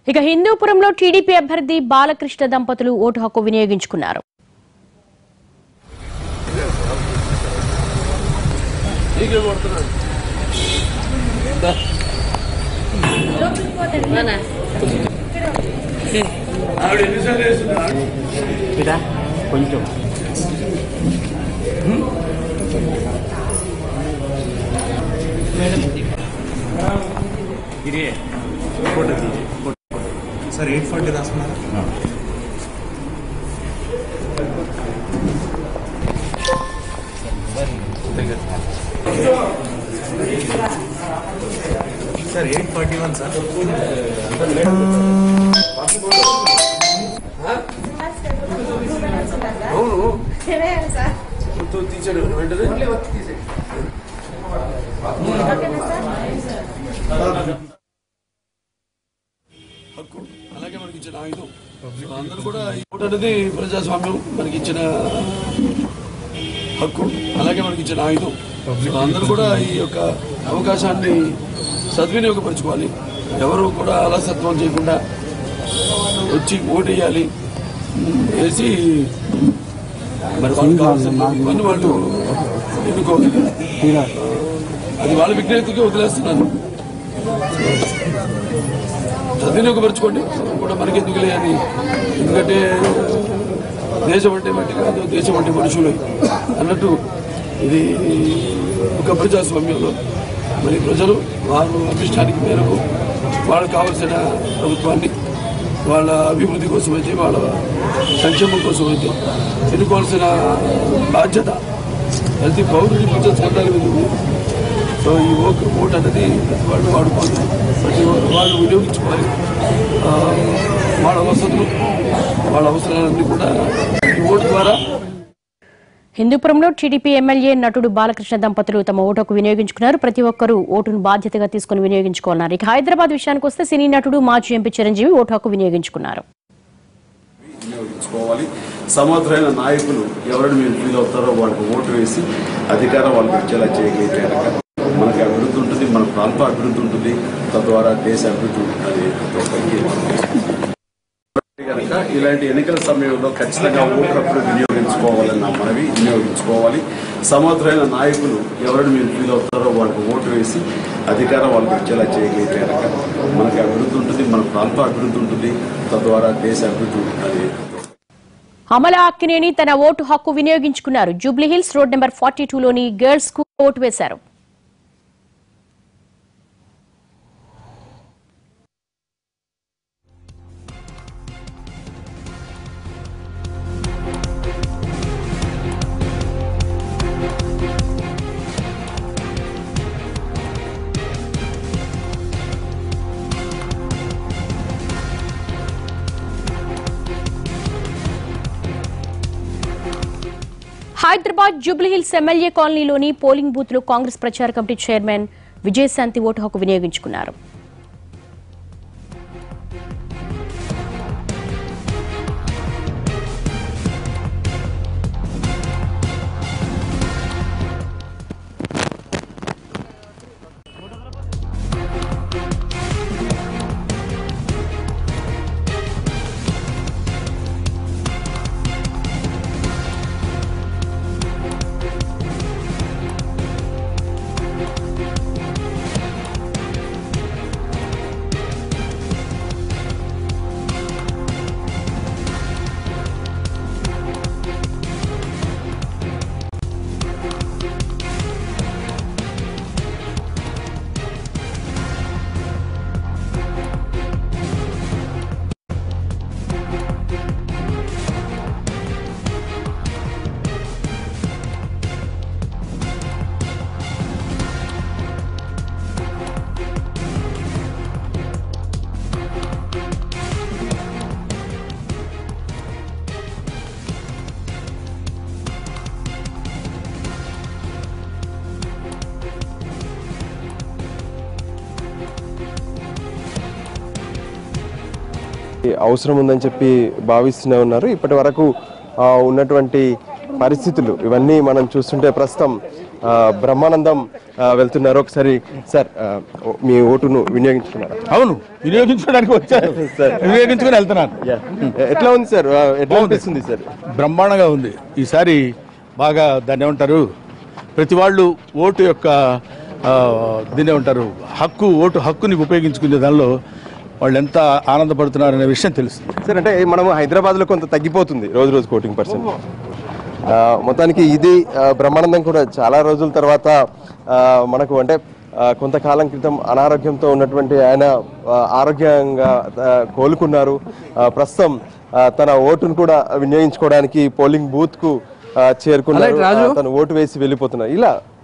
ఇక హిందూపురంలో టీడీపీ అభ్యర్థి బాలకృష్ణ దంపతులు ఓటు హక్కు వినియోగించుకున్నారు ఇదా కొంచెం ఇది ఫోటో తీసి సార్ ఎయిట్ ఫార్టీ రాసుకున్నారా sir eight forty one sir అవును మొత్తం తీసాడు వెంటనే హక్కు అలాగే మనకి ఇచ్చిన ఆయుధం సో అందరూ కూడా ఈ ఓటు అనేది ప్రజాస్వామ్యం మనకి ఇచ్చిన హక్కు అలాగే మనకి ఇచ్చిన ఆయుధం సో అందరూ కూడా ఈ యొక్క అవకాశాన్ని సద్వినియోగపరచుకోవాలి ఎవరు కూడా అలసత్వం చేయకుండా వచ్చి ఓటు వేయాలి ఉమ్, వేసి మరి వాళ్ళు కావాల్సిన పని వాళ్ళు ఎన్నుకోవాలి అది వాళ్ళ విజ్ఞతకి వదిలేస్తున్నాను సద్వినియోగపరచుకోండి కూడా మనకి ఎందుకులే అని ఎందుకంటే దేశం అంటే మట్టి కాదు దేశం అంటే మనుషులు అన్నట్టు ఇది ఒక ప్రజాస్వామ్యంలో మరి ప్రజలు వారు అభిష్టానికి మేరకు వాళ్ళకు కావలసిన ప్రభుత్వాన్ని వాళ్ళ అభివృద్ధి కోసం అయితే వాళ్ళ సంక్షేమం కోసం అయితే ఎన్నుకోవాల్సిన బాధ్యత ప్రతి పౌరుడి బాధ్యత స్కందాల మీద ఉంది సో ఈ ఓటు ఓటు అనేది ప్రతి వాళ్ళు వాడుకోవాలి ప్రతి వాళ్ళు వినియోగించుకోవాలి ఆ, వాళ్ళ వసతులు వాళ్ళ అవసరాలన్నీ కూడా ఈ ఓటు ద్వారా హిందూపురంలో టీడీపీ ఎమ్మెల్యే నటుడు బాలకృష్ణ దంపతులు తమ ఓటుకు వినియోగించుకున్నారు ప్రతి ఒక్కరూ ఓటును బాధ్యతగా తీసుకుని వినియోగించుకోవాలన్నారు ఇక హైదరాబాద్ విషయానికి వస్తే సినీ నటుడు మాజీ ఎంపీ చిరంజీవి ఓటు హక్కు వినియోగించుకున్నారు వినియోగించుకోవాలి సమర్థమైన నాయకులు ఎవరిని మీరు ఫీల్ అవుతారో వాళ్ళకి ఓటు వేసి అధికారం వాళ్ళకి ఇచ్చేలా చేయగలిగితే కనుక మనకి అభివృద్ధి ఉంటుంది మన ప్రాంత అభివృద్ధి ఉంటుంది తద్వారా దేశ అభివృద్ధి ఉంటుంది ప్రతి ఒక్కరికి కనుక ఇలాంటి ఎన్నికల సమయంలో ఖచ్చితంగా ఓటు హక్కును వినియోగించుకోవాలని నా మనవి వినియోగించుకోవాలి సమర్థమైన నాయకులు ఎవరిని మీరు ఫీల్ అవుతారో వాళ్ళకి ఓటు వేసి అధికారం వాళ్ళకి ఇచ్చేలా చేయగలిగితే కనుక మనకి అభివృద్ధి ఉంటుంది మన ప్రాంత అభివృద్ధి ఉంటుంది తద్వారా దేశ అభివృద్ధి ఉంటుంది అమల అక్కినేని తన ఓటు హక్కు వినియోగించుకున్నారు జూబ్లీహిల్స్ రోడ్ నెంబర్ ఫార్టీ టూలోని గర్ల్స్ స్కూల్ ఓటు వేశారు హైదరాబాద్ జూబ్లీహిల్స్ ఎమ్మెల్యే కాలనీలోని పోలింగ్ బూత్ లో కాంగ్రెస్ ప్రచార కమిటీ చైర్మన్ విజయశాంతి ఓటు హక్కు వినియోగించుకున్నారు అవసరం ఉందని చెప్పి భావిస్తూనే ఉన్నారు ఇప్పటి వరకు ఆ, ఉన్నటువంటి పరిస్థితులు ఇవన్నీ మనం చూస్తుంటే ప్రస్తుతం ఆ, బ్రహ్మానందం ఆ, వెళ్తున్నారు ఒకసారి సార్ ఆ, మీ ఓటును వినియోగించుకున్నారా అవును వినియోగించుకోవడానికి వచ్చాను సార్. వినియోగించుకొని వెళ్తున్నాను ఎట్లా ఉంది సార్ ఆ, ఎట్లా అనిపిస్తుంది సార్ బ్రహ్మాండంగా ఉంది ఈసారి బాగా దాన్ని ఏమంటారు ప్రతి వాళ్ళు ఓటు యొక్క ఆ, దీన్ని ఏమంటారు హక్కు ఓటు హక్కుని ఉపయోగించుకునే దానిలో వాళ్ళు ఎంత ఆనందపడుతున్నారనే విషయం తెలుస్తుంది సార్ అంటే మనం హైదరాబాద్ లో కొంత తగ్గిపోతుంది రోజు రోజు కోటింగ్ పర్సెంట్ మొత్తానికి ఇది ఆ, బ్రహ్మానందం కూడా చాలా రోజుల తర్వాత ఆ, మనకు అంటే ఆ, కొంతకాలం క్రితం అనారోగ్యంతో ఉన్నటువంటి ఆయన ఆ, ఆరోగ్యంగా ఆ, కోలుకున్నారు ఆ, ప్రస్తుతం ఆ, తన ఓటును కూడా వినియోగించుకోవడానికి పోలింగ్ బూత్ కు ఆ, చేరుకున్నారు ఆ, తను ఓటు వేసి వెళ్ళిపోతున్నారు ఇలా